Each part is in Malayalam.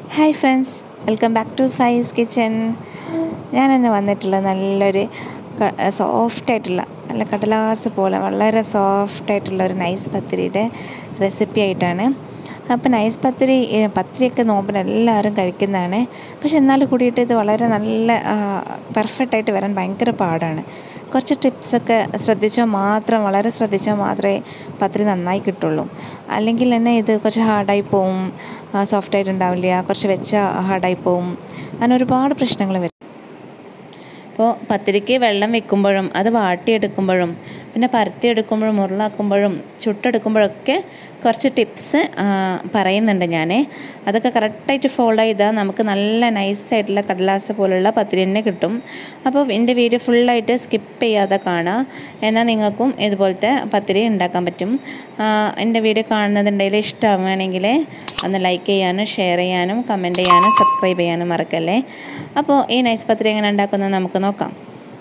hi friends welcome back to Faiz kitchen ഞാനിന്ന് വന്നിട്ടുള്ളത് നല്ലൊരു സോഫ്റ്റ് ആയിട്ടുള്ള നല്ല കടലാസ് പോലെ വളരെ സോഫ്റ്റ് ആയിട്ടുള്ള ഒരു നൈസ് പത്തിരിയുടെ റെസിപ്പി ആയിട്ടാണ് അപ്പോൾ നൈസ് പത്തിരി ഏ, പത്തിരിയൊക്കെ നോമ്പിന് എല്ലാവരും കഴിക്കുന്നതാണ് പക്ഷെ എന്നാൽ കൂടിയിട്ട് ഇത് വളരെ നല്ല പെർഫെക്റ്റ് ആയിട്ട് വരാൻ ഭയങ്കര പാടാണ് കുറച്ച് ടിപ്സൊക്കെ ശ്രദ്ധിച്ചാൽ മാത്രം വളരെ ശ്രദ്ധിച്ചാൽ മാത്രമേ പത്തിരി നന്നായി കിട്ടുള്ളൂ അല്ലെങ്കിൽ തന്നെ ഇത് കുറച്ച് ഹാർഡായി പോവും സോഫ്റ്റ് ആയിട്ട് ഉണ്ടാവില്ല കുറച്ച് വെച്ചാൽ ഹാർഡായി പോവും അങ്ങനെ ഒരുപാട് പ്രശ്നങ്ങൾ വരും അപ്പോൾ പത്തിരിക്ക് വെള്ളം വെക്കുമ്പോഴും അത് വാട്ടിയെടുക്കുമ്പോഴും പിന്നെ പരത്തിയെടുക്കുമ്പോഴും ഉരുളാക്കുമ്പോഴും ചുട്ടെടുക്കുമ്പോഴൊക്കെ കുറച്ച് ടിപ്സ് പറയുന്നുണ്ട് ഞാൻ അതൊക്കെ കറക്റ്റായിട്ട് ഫോളോ ചെയ്താൽ നമുക്ക് നല്ല നൈസായിട്ടുള്ള കടലാസ് പോലുള്ള പത്തിരി തന്നെ കിട്ടും അപ്പോൾ എൻ്റെ വീഡിയോ ഫുള്ളായിട്ട് സ്കിപ്പ് ചെയ്യാതെ കാണുക എന്നാൽ നിങ്ങൾക്കും ഇതുപോലത്തെ പത്തിരി ഉണ്ടാക്കാൻ പറ്റും ആ, എൻ്റെ വീഡിയോ കാണുന്നതുണ്ടെങ്കിൽ ഇഷ്ടമാവുകയാണെങ്കിൽ ഒന്ന് ലൈക്ക് ചെയ്യാനും ഷെയർ ചെയ്യാനും കമൻറ്റ് ചെയ്യാനും സബ്സ്ക്രൈബ് ചെയ്യാനും മറക്കല്ലേ അപ്പോൾ ഈ നൈസ് പത്തിരി എങ്ങനെ ഉണ്ടാക്കുന്നത് നമുക്ക് നോക്കാം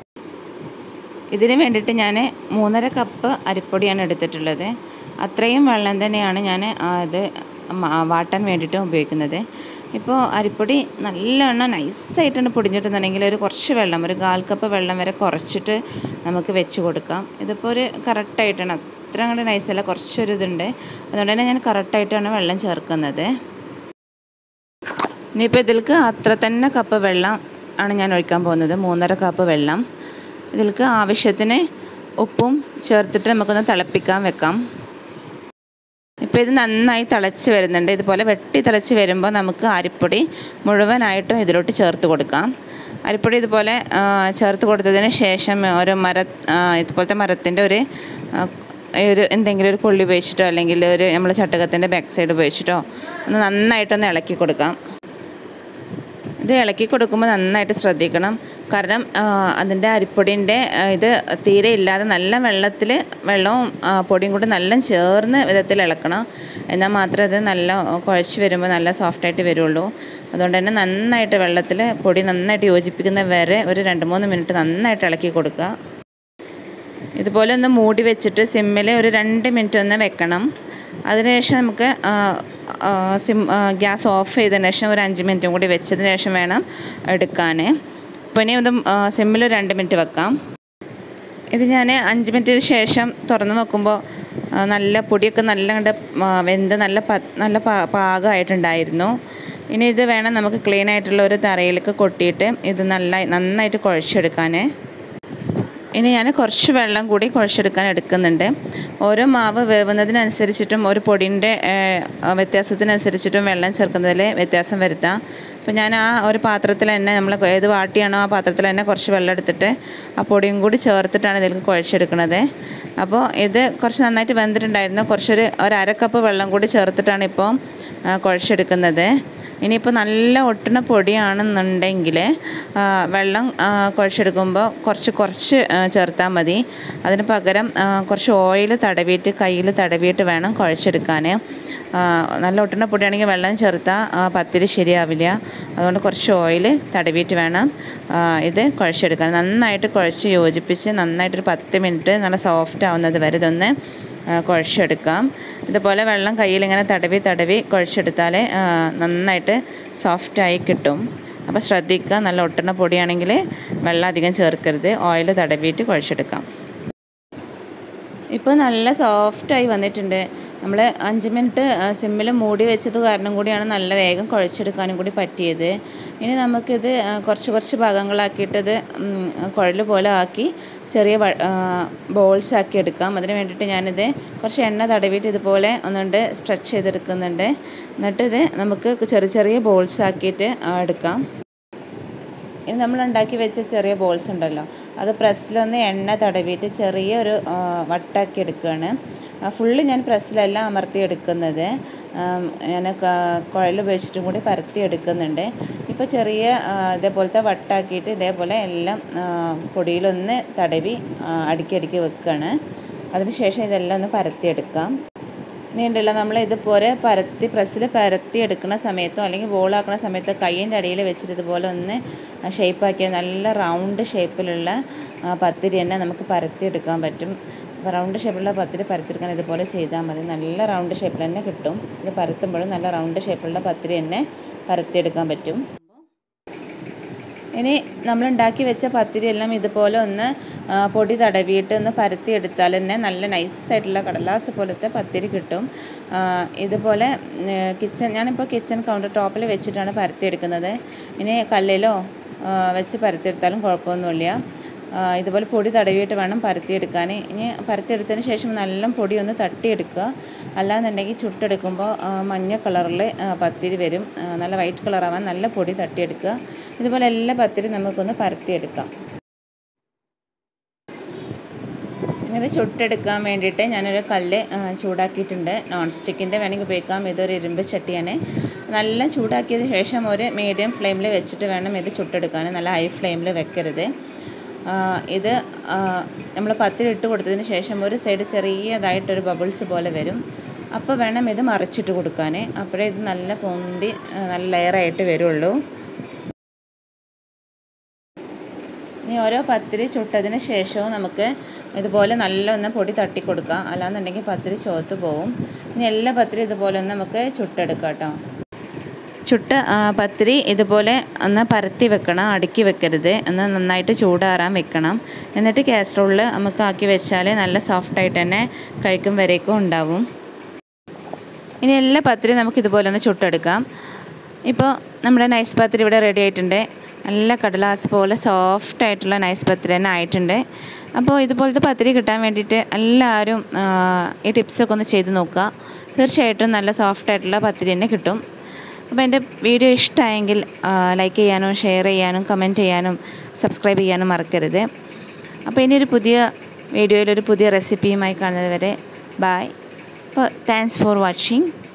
ഇതിന് വേണ്ടിയിട്ട് ഞാൻ മൂന്നര കപ്പ് അരിപ്പൊടിയാണ് എടുത്തിട്ടുള്ളത് അത്രയും വെള്ളം തന്നെയാണ് ഞാൻ അത് മ- വാട്ടാൻ വേണ്ടിയിട്ട് ഉപയോഗിക്കുന്നത് ഇപ്പോൾ അരിപ്പൊടി നല്ലോണം നൈസായിട്ടാണ് പൊടിഞ്ഞിട്ടുണ്ടെങ്കിൽ ഒരു കുറച്ച് വെള്ളം ഒരു കാൽ കപ്പ് വെള്ളം വരെ കുറച്ചിട്ട് നമുക്ക് വെച്ച് കൊടുക്കാം ഇതിപ്പോൾ ഒരു കറക്റ്റായിട്ടാണ് അത്ര അങ്ങോട്ട് നൈസല്ല കുറച്ചൊരു ഇതുണ്ട് അതുകൊണ്ട് തന്നെ ഞാൻ കറക്റ്റായിട്ടാണ് വെള്ളം ചേർക്കുന്നത് ഇനിയിപ്പോൾ ഇതിലേക്ക് അത്ര തന്നെ കപ്പ് വെള്ളം ആണ് ഞാൻ ഒഴിക്കാൻ പോകുന്നത് മൂന്നര കപ്പ് വെള്ളം ഇതിലേക്ക് ആവശ്യത്തിന് ഉപ്പും ചേർത്തിട്ട് നമുക്കൊന്ന് തിളപ്പിക്കാൻ വെക്കാം ഇപ്പോൾ ഇത് നന്നായി തിളച്ച് വരുന്നുണ്ട് ഇതുപോലെ വെട്ടി തിളച്ച് വരുമ്പോൾ നമുക്ക് അരിപ്പൊടി മുഴുവനായിട്ടും ഇതിലോട്ട് ചേർത്ത് കൊടുക്കാം അരിപ്പൊടി ഇതുപോലെ ആ, ചേർത്ത് കൊടുത്തതിന് ശേഷം ഒരു മര ആ, ഇതുപോലത്തെ മരത്തിൻ്റെ ഒരു ആ, ഒരു എന്തെങ്കിലും ഒരു കൊള്ളി ഉപയോഗിച്ചിട്ടോ അല്ലെങ്കിൽ ഒരു നമ്മൾ ചട്ടകത്തിൻ്റെ ബാക്ക് സൈഡ് ഉപയോഗിച്ചിട്ടോ ഒന്ന് നന്നായിട്ടൊന്ന് ഇളക്കി കൊടുക്കാം ഇത് ഇളക്കി കൊടുക്കുമ്പോൾ നന്നായിട്ട് ശ്രദ്ധിക്കണം കാരണം അതിൻ്റെ അരിപ്പൊടിൻ്റെ ആ, ഇത് തീരെ ഇല്ലാതെ നല്ല വെള്ളത്തിൽ വെള്ളവും ആ, പൊടിയും കൂടി നല്ല ചേർന്ന് വിധത്തിൽ ഇളക്കണം എന്നാൽ മാത്രമേ അത് നല്ല കുഴച്ച് വരുമ്പോൾ നല്ല സോഫ്റ്റായിട്ട് വരുള്ളൂ അതുകൊണ്ട് തന്നെ നന്നായിട്ട് വെള്ളത്തിൽ പൊടി നന്നായിട്ട് യോജിപ്പിക്കുന്ന വരെ ഒരു രണ്ട് മൂന്ന് മിനിറ്റ് നന്നായിട്ട് ഇളക്കി കൊടുക്കുക ഇതുപോലെ ഒന്ന് മൂടി വെച്ചിട്ട് സിമ്മിൽ ഒരു രണ്ട് മിനിറ്റ് ഒന്ന് വെക്കണം അതിനുശേഷം നമുക്ക് ആ, ആ, സിം ആ, ഗ്യാസ് ഓഫ് ചെയ്തതിന് ശേഷം ഒരു അഞ്ച് മിനിറ്റും കൂടി വെച്ചതിന് ശേഷം വേണം എടുക്കാൻ അപ്പോൾ ഇനി ഇത് സിമ്മിൽ രണ്ട് മിനിറ്റ് വെക്കാം ഇത് ഞാൻ അഞ്ച് മിനിറ്റിന് ശേഷം തുറന്ന് നോക്കുമ്പോൾ ആ, നല്ല പൊടിയൊക്കെ നല്ല കണ്ട് വെന്ത് നല്ല പ നല്ല പാ പാകമായിട്ടുണ്ടായിരുന്നു ഇനി ഇത് വേണം നമുക്ക് ക്ലീൻ ആയിട്ടുള്ള ഒരു തറയിലേക്ക് കൊട്ടിയിട്ട് ഇത് നല്ല നന്നായിട്ട് കുഴച്ചെടുക്കാൻ ഇനി ഞാൻ കുറച്ച് വെള്ളം കൂടി കുഴച്ചെടുക്കാൻ എടുക്കുന്നുണ്ട് ഓരോ മാവ് വേവുന്നതിനനുസരിച്ചിട്ടും ഒരു പൊടിൻ്റെ വ്യത്യാസത്തിനനുസരിച്ചിട്ടും വെള്ളം ചേർക്കുന്നതിൽ വ്യത്യാസം വരുത്താം അപ്പോൾ ഞാൻ ആ ഒരു പാത്രത്തിൽ തന്നെ നമ്മൾ ഏത് വാട്ടിയാണോ ആ പാത്രത്തിൽ തന്നെ കുറച്ച് വെള്ളം എടുത്തിട്ട് ആ പൊടിയും കൂടി ചേർത്തിട്ടാണ് ഇതിലേക്ക് കുഴച്ചെടുക്കുന്നത് അപ്പോൾ ഇത് കുറച്ച് നന്നായിട്ട് വെന്തിട്ടുണ്ടായിരുന്നു കുറച്ചൊരു ഒരു അര കപ്പ് വെള്ളം കൂടി ചേർത്തിട്ടാണ് ഇപ്പോൾ ആ, കുഴച്ചെടുക്കുന്നത് ഇനിയിപ്പോൾ നല്ല ഒട്ടുന്ന പൊടിയാണെന്നുണ്ടെങ്കിൽ ആ, വെള്ളം ആ, കുഴച്ചെടുക്കുമ്പോൾ കുറച്ച് കുറച്ച് ആ, ചേർത്താൽ മതി അതിന് പകരം ആ, കുറച്ച് ഓയിൽ തടവിയിട്ട് കയ്യിൽ തടവിയിട്ട് വേണം കുഴച്ചെടുക്കാൻ ആ, നല്ല ഒട്ടുന്ന പൊടിയാണെങ്കിൽ വെള്ളം ചേർത്താൽ ആ, പത്തിരി ശരിയാവില്ല അതുകൊണ്ട് കുറച്ച് ഓയിൽ തടവിയിട്ട് വേണം ആ, ഇത് കുഴച്ചെടുക്കാൻ നന്നായിട്ട് കുഴച്ച് യോജിപ്പിച്ച് നന്നായിട്ടൊരു പത്ത് മിനിറ്റ് നല്ല സോഫ്റ്റ് ആവുന്നത് വരെ ഇതൊന്ന് ആ, കുഴച്ചെടുക്കാം ഇതുപോലെ വെള്ളം കയ്യിൽ ഇങ്ങനെ തടവി തടവി കുഴച്ചെടുത്താൽ ആ, നന്നായിട്ട് സോഫ്റ്റായി കിട്ടും അപ്പോൾ ശ്രദ്ധിക്കുക നല്ല ഒട്ടുന്ന പൊടിയാണെങ്കിൽ വെള്ളം അധികം ചേർക്കരുത് ഓയിൽ തടവിയിട്ട് കുഴച്ചെടുക്കാം ഇപ്പോൾ നല്ല സോഫ്റ്റായി വന്നിട്ടുണ്ട് നമ്മൾ അഞ്ച് മിനിറ്റ് സിമ്മിൽ മൂടി വെച്ചത് കാരണം കൂടിയാണ് നല്ല വേഗം കുഴച്ചെടുക്കാനും കൂടി പറ്റിയത് ഇനി നമുക്കിത് ആ, കുറച്ച് കുറച്ച് ഭാഗങ്ങളാക്കിയിട്ടത് കുഴൽ പോലെ ആക്കി ചെറിയ ബോൾസ് ആക്കി എടുക്കാം അതിന് വേണ്ടിയിട്ട് ഞാനിത് കുറച്ച് എണ്ണ തടവിയിട്ട് ഇതുപോലെ ഒന്നുകൊണ്ട് സ്ട്രെച്ച് ചെയ്തെടുക്കുന്നുണ്ട് എന്നിട്ട് ഇത് നമുക്ക് ചെറിയ ചെറിയ ബോൾസ് ആക്കിയിട്ട് ആ, എടുക്കാം ഇനി നമ്മൾ ഉണ്ടാക്കി വെച്ച ചെറിയ ബോൾസ് ഉണ്ടല്ലോ അത് പ്രസ്സിലൊന്ന് എണ്ണ തടവിയിട്ട് ചെറിയൊരു ആ, വട്ടാക്കി എടുക്കുകയാണ് ഫുള്ള് ഞാൻ പ്രസ്സിലല്ല അമർത്തി എടുക്കുന്നത് ആം, ഞാൻ കുഴൽ ഉപയോഗിച്ചിട്ടും കൂടി പരത്തി എടുക്കുന്നുണ്ട് ഇപ്പോൾ ചെറിയ ആ, ഇതേപോലത്തെ വട്ടാക്കിയിട്ട് ഇതേപോലെ എല്ലാം ആ, പൊടിയിലൊന്ന് തടവി ആ, അടുക്കി അടുക്കി വെക്കുകയാണ് അതിനുശേഷം ഇതെല്ലാം ഒന്ന് പരത്തിയെടുക്കാം ഇനി ഉണ്ടല്ലോ നമ്മൾ ഇതുപോലെ പരത്തി പ്രസ്സിൽ പരത്തി എടുക്കുന്ന സമയത്തോ അല്ലെങ്കിൽ ബോളാക്കുന്ന സമയത്തോ കയ്യിൻ്റെ അടിയിൽ വെച്ചിട്ട് ഇതുപോലെ ഒന്ന് ഷേപ്പാക്കിയാൽ നല്ല റൗണ്ട് ഷേപ്പിലുള്ള ആ, പത്തിരി തന്നെ നമുക്ക് പരത്തി എടുക്കാൻ പറ്റും അപ്പോൾ റൗണ്ട് ഷേപ്പിലുള്ള പത്തിരി പരത്തിയെടുക്കാൻ ഇതുപോലെ ചെയ്താൽ മതി നല്ല റൗണ്ട് ഷേപ്പിൽ തന്നെ കിട്ടും ഇത് പരത്തുമ്പോഴും നല്ല റൗണ്ട് ഷേപ്പിലുള്ള പത്തിരി തന്നെ പരത്തിയെടുക്കാൻ പറ്റും ഇനി നമ്മൾ ഉണ്ടാക്കി വെച്ച പത്തിരി എല്ലാം ഇതുപോലെ ഒന്ന് ആ, പൊടി തടവിയിട്ട് ഒന്ന് പരത്തി എടുത്താൽ തന്നെ നല്ല നൈസായിട്ടുള്ള കടലാസ് പോലത്തെ പത്തിരി കിട്ടും ആ, ഇതുപോലെ കിച്ചൺ ഞാനിപ്പോൾ കിച്ചൺ കൗണ്ടർ ടോപ്പിൽ വെച്ചിട്ടാണ് പരത്തി എടുക്കുന്നത് ഇനി കല്ലിലോ ആ, വെച്ച് പരത്തിയെടുത്താലും കുഴപ്പമൊന്നുമില്ല ആ, ഇതുപോലെ പൊടി തടവിയിട്ട് വേണം പരത്തിയെടുക്കാൻ ഇനി പരത്തിയെടുത്തതിന് ശേഷം നല്ല പൊടി ഒന്ന് തട്ടിയെടുക്കുക അല്ലാന്നുണ്ടെങ്കിൽ ചുട്ടെടുക്കുമ്പോൾ ആ, മഞ്ഞ കളറിൽ പത്തിരി വരും ആ, നല്ല വൈറ്റ് കളറാവാൻ നല്ല പൊടി തട്ടിയെടുക്കുക ഇതുപോലെ എല്ലാ പത്തിരി നമുക്കൊന്ന് പരത്തിയെടുക്കാം ഇനി ഇത് ചുട്ടെടുക്കാൻ വേണ്ടിയിട്ട് ഞാനൊരു കല്ല് ആ, ചൂടാക്കിയിട്ടുണ്ട് നോൺ സ്റ്റിക്കിൻ്റെ വേണമെങ്കിൽ ഉപയോഗിക്കാം ഇതൊരു ഇരുമ്പ് ചട്ടിയാണ് നല്ല ചൂടാക്കിയതിന് ശേഷം ഒരു മീഡിയം ഫ്ലെയിമിൽ വെച്ചിട്ട് വേണം ഇത് ചുട്ടെടുക്കാൻ നല്ല ഹൈ ഫ്ലെയിമിൽ വെക്കരുത് ആ, ഇത് നമ്മൾ പത്തിരി ഇട്ട് കൊടുത്തതിന് ശേഷം ഒരു സൈഡ് ചെറിയതായിട്ടൊരു ബബിൾസ് പോലെ വരും അപ്പോൾ വേണം ഇത് മറിച്ചിട്ട് കൊടുക്കാൻ അപ്പോഴേ ഇത് നല്ല പൊന്തി ആ, നല്ല ലെയറായിട്ട് വരുള്ളൂ ഇനി ഓരോ പത്തിരി ചുട്ടതിന് ശേഷവും നമുക്ക് ഇതുപോലെ നല്ല ഒന്ന് പൊടി തട്ടി കൊടുക്കാം അല്ലാന്നുണ്ടെങ്കിൽ പത്തിരി ചോത്ത് പോവും ഇനി എല്ലാ പത്തിരി ഇതുപോലെ ഒന്ന് നമുക്ക് ചുട്ടെടുക്കാം കേട്ടോ ചുട്ട ആ, പത്തിരി ഇതുപോലെ ഒന്ന് പരത്തി വെക്കണം അടുക്കി വെക്കരുത് ഒന്ന് നന്നായിട്ട് ചൂടാറാൻ വെക്കണം എന്നിട്ട് കാസറോളിൽ നമുക്ക് ആക്കി വെച്ചാൽ നല്ല സോഫ്റ്റായിട്ട് തന്നെ കഴിക്കും വരേക്കും ഉണ്ടാവും ഇനി എല്ലാ പത്തിരി നമുക്ക് ഇതുപോലെ ഒന്ന് ചുട്ടെടുക്കാം ഇപ്പോൾ നമ്മുടെ നൈസ് പത്തിരി ഇവിടെ റെഡി ആയിട്ടുണ്ട് നല്ല കടലാസ് പോലെ സോഫ്റ്റ് ആയിട്ടുള്ള നൈസ് പത്തിരി തന്നെ ആയിട്ടുണ്ട് അപ്പോൾ ഇതുപോലത്തെ പത്തിരി കിട്ടാൻ വേണ്ടിയിട്ട് എല്ലാവരും ആ, ഈ ടിപ്സൊക്കെ ഒന്ന് ചെയ്ത് നോക്കുക തീർച്ചയായിട്ടും നല്ല സോഫ്റ്റ് ആയിട്ടുള്ള പത്തിരി തന്നെ കിട്ടും അപ്പോൾ എൻ്റെ വീഡിയോ ഇഷ്ടമായെങ്കിൽ ലൈക്ക് ചെയ്യാനും ഷെയർ ചെയ്യാനും കമൻറ്റ് ചെയ്യാനും സബ്സ്ക്രൈബ് ചെയ്യാനും മറക്കരുത് അപ്പോൾ ഇനിയൊരു പുതിയ വീഡിയോയിൽ ഒരു പുതിയ റെസിപ്പിയുമായി കാണുന്നത് വരെ ബായ് അപ്പോൾ താങ്ക്സ് ഫോർ വാച്ചിങ്